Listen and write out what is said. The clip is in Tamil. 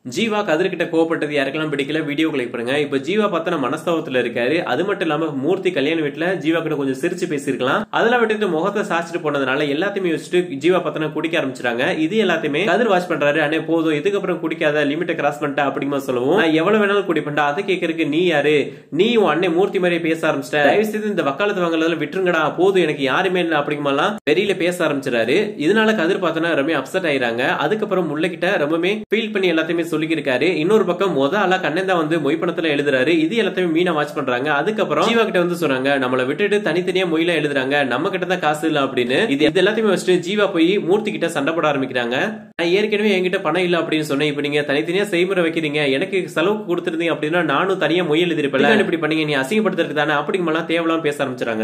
ஜீவா கதிர் கிட்ட கோவப்பட்டது யாருக்கெல்லாம் பிடிக்கல வீடியோ கிளிக் பண்ணுங்க இப்ப ஜீவா பார்த்தன மனஸ்தாபத்துல இருக்காரு அது மட்டும் இல்லாம மூர்த்தி கல்யாண வீட்டுல ஜீவா கிட்ட கொஞ்சம் சிரிச்சு பேசியிருக்கலாம் அதெல்லாம் விட்டுட்டு முகத்தை சாச்சிட்டு போனதுனால எல்லாத்தையுமே வச்சுட்டு ஜீவா பார்த்தன குடிக்க ஆரம்பிச்சிட்டாங்க இது எல்லாத்தையுமே கதிர் வாட்ச் பண்றாரு அண்ணே போதும் இதுக்கப்புறம் குடிக்காத லிமிட்டை கிராஸ் பண்ணிட்டா அப்படிமா சொல்லவும் நான் எவ்வளவு வேணாலும் குடிப்பேன்டா அதை கேட்கறதுக்கு நீ யாரு நீ உன் அண்ணன் மூர்த்தி மாதிரியே பேச ஆரம்பிச்சிட்ட தயவு செய்து இந்த வக்காலத்து வாங்கல விட்டுருங்கடா போதும் எனக்கு யாருமே இல்லை அப்படிங்கலாம் வெளியில பேச ஆரம்பிச்சிடாரு இதனால கதிர் பார்த்தோன்னா ரொம்ப அப்செட் ஆயிராங்க அதுக்கப்புறம் முல்லை கிட்ட ரொம்பவே ஃபீல் பண்ணி எல்லாத்தையுமே சொல்லியிருக்காரு இன்னொரு பக்கம் முத ஆளா கண்ணன் தான் வந்து மொய் பணத்துல எழுதுறாரு இது எல்லாத்தையுமே மீனா வாட்ச் பண்றாங்க அதுக்கப்புறம் ஜீவா கிட்ட வந்து சொன்னாங்க நம்மள விட்டுட்டு தனித்தனியா மொயில எழுதுறாங்க நம்ம கிட்ட தான் காசு இல்ல அப்படின்னு இது இது எல்லாத்தையுமே வச்சுட்டு ஜீவா போய் மூர்த்தி கிட்ட சண்டை போட ஆரம்பிக்கிறாங்க நான் ஏற்கனவே என்கிட்ட பணம் இல்ல அப்படின்னு சொன்னேன் இப்ப நீங்க தனித்தனியா செய்முறை வைக்கிறீங்க எனக்கு செலவுக்கு கொடுத்துருந்தீங்க அப்படின்னா நானும் தனியா மொய் எழுதிருப்பேன் இப்படி பண்ணீங்க நீ அசிங்கப்படுத்துறதுக்கு தானே அப்படிங்கலாம் தேவலாம் பேச ஆரம்பிச்சாங்க